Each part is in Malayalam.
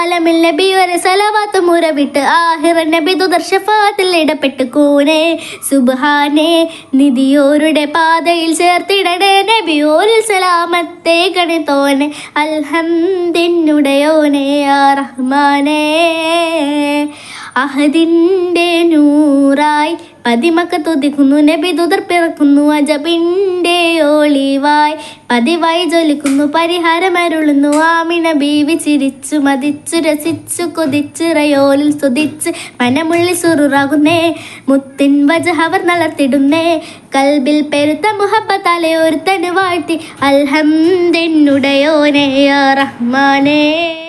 അലമിൽ നബി ഒരു സലവാത്ത് മുറവിട്ട് ആഹിറ നബി ദുദർശഫാത്തിൽ ഇടപെട്ട് കൂനെ സുബ്ഹാനെ നിധിയോരുടെ പാതയിൽ ചേർത്തിടണേ നബിയോരിൽ സലാമത്തെ ഗണിത്തോനെ അൽഹംദിനുടയോനെ ആ റഹ്മാനേ അഹദിന്റെ നൂറായി പതിമക്ക തുതിക്കുന്നു നബി തുതർ പിറക്കുന്നു അജബിന്റെ ഓളിവായി പതിവായി ജ്വലിക്കുന്നു പരിഹാരമരുളുന്നു ആമിന ബീവി ചിരിച്ചു മതിച്ചു രസിച്ചു കൊതിച്ചു റയോലിൽ സ്തുതിച്ച് മനമുള്ളി സുറുറാകുന്നേ മുത്തിൻ വജഹവർ നളർത്തിടുന്നേ കൽബിൽ പെരുത്ത മുഹബത്താലെ ഒരുത്തന് വാഴ്ത്തി അൽഹംദിനുടയോനെ യാ റഹ്മാനേ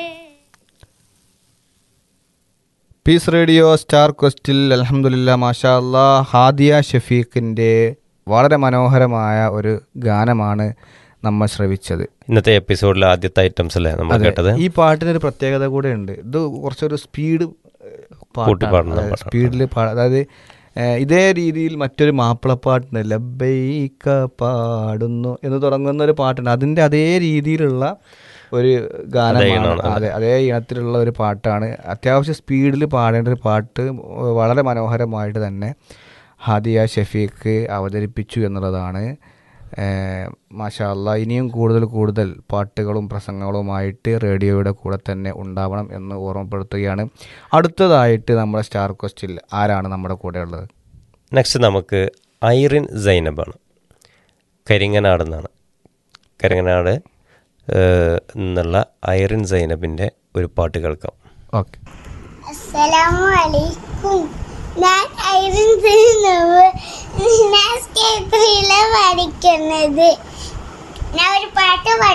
പീസ് റേഡിയോ സ്റ്റാർ ക്വസ്റ്റിൽ അലഹമുല്ല മാഷാ അല്ലാ ഹാദിയ ഷഫീഖിൻ്റെ വളരെ മനോഹരമായ ഒരു ഗാനമാണ് നമ്മൾ ശ്രവിച്ചത് ഇന്നത്തെ എപ്പിസോഡിലെ ആദ്യത്തെ ഐറ്റംസ് അല്ലേ നമ്മൾ അതെ. കേട്ടത് ഈ പാട്ടിനൊരു പ്രത്യേകത കൂടെ ഉണ്ട് ഇത് കുറച്ചൊരു സ്പീഡ് കൂട്ടിപ്പാടുന്ന പാട്ടാണ്. സ്പീഡിൽ അതായത് ഏഹ്, ഇതേ രീതിയിൽ മറ്റൊരു മാപ്പിളപ്പാട്ടുണ്ട് ലബൈക്ക പാടുന്നു എന്ന് തുടങ്ങുന്ന ഒരു പാട്ടുണ്ട് അതിൻ്റെ അതേ രീതിയിലുള്ള ഒരു ഗാനമാണ് ഈണമാണ്, അതെ അതേ ഇനത്തിലുള്ള ഒരു പാട്ടാണ് അത്യാവശ്യം സ്പീഡിൽ പാടേണ്ട ഒരു പാട്ട് വളരെ മനോഹരമായിട്ട് തന്നെ ഹാദിയ ഷഫീഖ് അവതരിപ്പിച്ചു എന്നുള്ളതാണ് മാഷാ അല്ലാ ഇനിയും കൂടുതൽ കൂടുതൽ പാട്ടുകളും പ്രസംഗങ്ങളുമായിട്ട് റേഡിയോയുടെ കൂടെ തന്നെ ഉണ്ടാവണം എന്ന് ഓർമ്മപ്പെടുത്തുകയാണ് അടുത്തതായിട്ട് നമ്മുടെ സ്റ്റാർ ക്വസ്റ്റിൽ ആരാണ് നമ്മുടെ കൂടെ ഉള്ളത് നെക്സ്റ്റ് നമുക്ക് ഐറിൻ സൈനബാണ് കരിങ്ങനാട് എന്നാണ് കരിങ്ങനാട് ഏഹ്, എന്നുള്ള ഐറിൻ സൈനബിൻ്റെ ഒരു പാട്ട് കേൾക്കാം ഓക്കെ അസ്സലാമു അലൈക്കും ഞാൻ ഐറിൻ സൈനബ് ഞാൻ സ്കേത്രിയിലെ പഠിക്കുന്നത് ഞാൻ ഒരു പാട്ട് പാടി